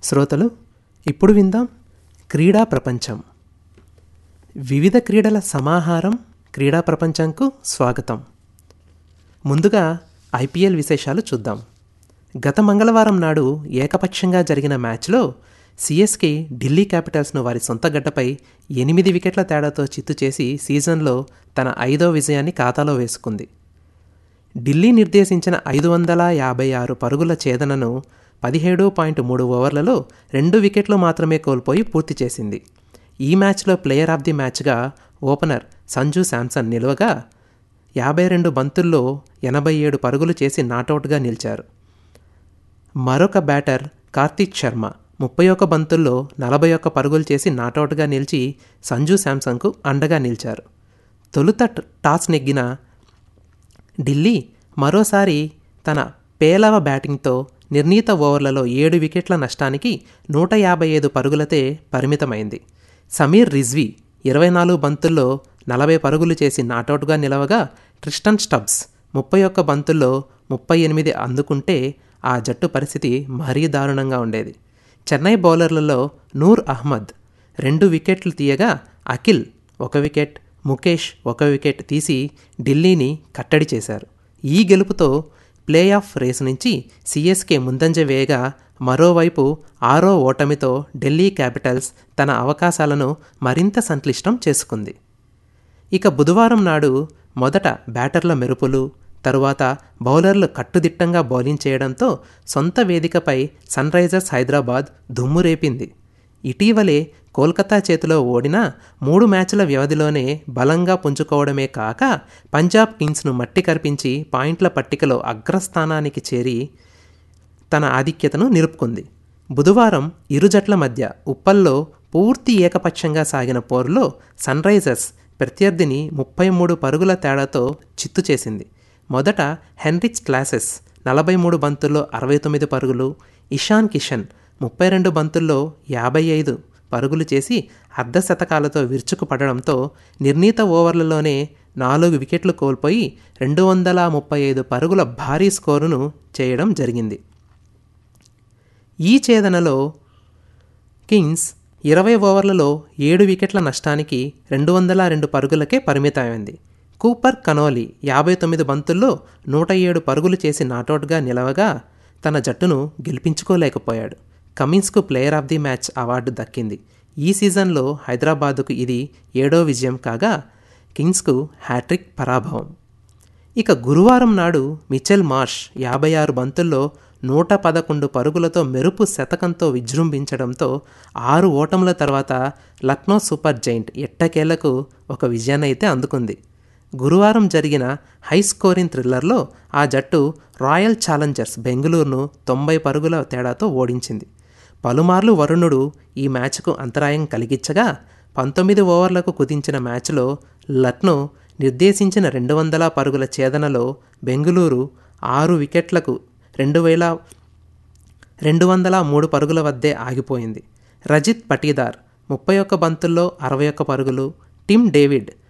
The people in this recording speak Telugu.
శ్రోతలు ఇప్పుడు విందాం క్రీడా ప్రపంచం వివిధ క్రీడల సమాహారం క్రీడా ప్రపంచంకు స్వాగతం ముందుగా ఐపీఎల్ విశేషాలు చూద్దాం గత మంగళవారం నాడు ఏకపక్షంగా జరిగిన మ్యాచ్లో సిఎస్కే ఢిల్లీ క్యాపిటల్స్ను వారి సొంత గడ్డపై ఎనిమిది వికెట్ల తేడాతో చిత్తు చేసి సీజన్లో తన ఐదో విజయాన్ని ఖాతాలో వేసుకుంది ఢిల్లీ నిర్దేశించిన ఐదు వందల యాభై ఆరు పరుగుల ఛేదనను పదిహేడు పాయింట్ మూడు ఓవర్లలో రెండు వికెట్లు మాత్రమే కోల్పోయి పూర్తి చేసింది ఈ మ్యాచ్లో ప్లేయర్ ఆఫ్ ది మ్యాచ్గా ఓపెనర్ సంజు శాంసన్ నిలవగా యాభై రెండు బంతుల్లో ఎనభై ఏడు పరుగులు చేసి నాటౌట్గా నిలిచారు మరొక బ్యాటర్ కార్తీక్ శర్మ ముప్పై ఒక్క బంతుల్లో నలభై ఒక్క పరుగులు చేసి నాటౌట్గా నిలిచి సంజు శాంసన్కు అండగా నిలిచారు తొలుత టాస్ నెగ్గిన ఢిల్లీ మరోసారి తన పేలవ బ్యాటింగ్తో నిర్ణీత ఓవర్లలో ఏడు వికెట్ల నష్టానికి నూట యాభై ఐదు పరుగులతే పరిమితమైంది సమీర్ రిజ్వీ ఇరవై నాలుగు బంతుల్లో నలభై పరుగులు చేసి నాటౌట్గా నిలవగా ట్రిస్టన్ స్టబ్స్ ముప్పై ఒక్క బంతుల్లో ముప్పై ఎనిమిది అందుకుంటే ఆ జట్టు పరిస్థితి మరీ దారుణంగా ఉండేది చెన్నై బౌలర్లలో నూర్ అహ్మద్ రెండు వికెట్లు తీయగా అఖిల్ ఒక వికెట్ ముఖేష్ ఒక వికెట్ తీసి ఢిల్లీని కట్టడి చేశారు ఈ గెలుపుతో ప్లే ఆఫ్ రేసు నుంచి సిఎస్కే ముందంజ వేయగా మరోవైపు ఆరో ఓటమితో ఢిల్లీ క్యాపిటల్స్ తన అవకాశాలను మరింత సంక్లిష్టం చేసుకుంది ఇక బుధవారం నాడు మొదట బ్యాటర్ల మెరుపులు తరువాత బౌలర్లు కట్టుదిట్టంగా బౌలింగ్ చేయడంతో సొంత వేదికపై సన్ రైజర్స్ హైదరాబాద్ దుమ్ము రేపింది ఇటీవలే కోల్కతా చేతిలో ఓడిన మూడు మ్యాచ్ల వ్యవధిలోనే బలంగా పుంజుకోవడమే కాక పంజాబ్ కింగ్స్ను మట్టి కరిపించి పాయింట్ల పట్టికలో అగ్రస్థానానికి చేరి తన ఆధిక్యతను నిలుపుకుంది బుధవారం ఇరు జట్ల మధ్య ఉప్పల్లో పూర్తి ఏకపక్షంగా సాగిన పోరులో సన్ రైజర్స్ ప్రత్యర్థిని ముప్పై మూడు పరుగుల తేడాతో చిత్తు చేసింది మొదట హెన్రిచ్ క్లాసెస్ నలభై మూడు బంతుల్లో అరవై తొమ్మిది పరుగులు ఇషాన్ కిషన్ ముప్పై రెండు బంతుల్లో యాభై ఐదు పరుగులు చేసి అర్ధశతకాలతో విరుచుకుపడడంతో నిర్ణీత ఓవర్లలోనే నాలుగు వికెట్లు కోల్పోయి రెండు వందల ముప్పై ఐదు పరుగుల భారీ స్కోరును చేయడం జరిగింది ఈ ఛేదనలో కింగ్స్ ఇరవై ఓవర్లలో ఏడు వికెట్ల నష్టానికి రెండు వందల రెండు పరుగులకే పరిమితమైంది కూపర్ కనోలి యాభై తొమ్మిది బంతుల్లో నూట ఏడు పరుగులు చేసి నాటౌట్గా నిలవగా తన జట్టును గెలిపించుకోలేకపోయాడు కమిన్స్కు player of the match award దక్కింది ఈ సీజన్లో హైదరాబాదుకు ఇది ఏడో విజయం కాగా కింగ్స్కు హ్యాట్రిక్ పరాభవం ఇక గురువారం నాడు మిచెల్ మార్ష్ యాభై ఆరు బంతుల్లో నూట పదకొండు పరుగులతో మెరుపు శతకంతో విజృంభించడంతో ఆరు ఓటముల తర్వాత లక్నో సూపర్ జైంట్ ఎట్టకేలకు ఒక విజయాన్ని అయితే అందుకుంది గురువారం జరిగిన హై స్కోరింగ్ థ్రిల్లర్లో ఆ జట్టు రాయల్ ఛాలెంజర్స్ బెంగళూరును తొంభై పరుగుల తేడాతో ఓడించింది పలుమార్లు వరుణుడు ఈ మ్యాచ్కు అంతరాయం కలిగించగా పంతొమ్మిది ఓవర్లకు కుదించిన మ్యాచ్లో లక్నో నిర్దేశించిన రెండు వందల పరుగుల ఛేదనలో బెంగళూరు ఆరు వికెట్లకు రెండు వేల రెండు వందల మూడు పరుగుల వద్దే ఆగిపోయింది రజిత్ పటీదార్ ముప్పై ఒక్క బంతుల్లో అరవై ఒక్క పరుగులు టిమ్ డేవిడ్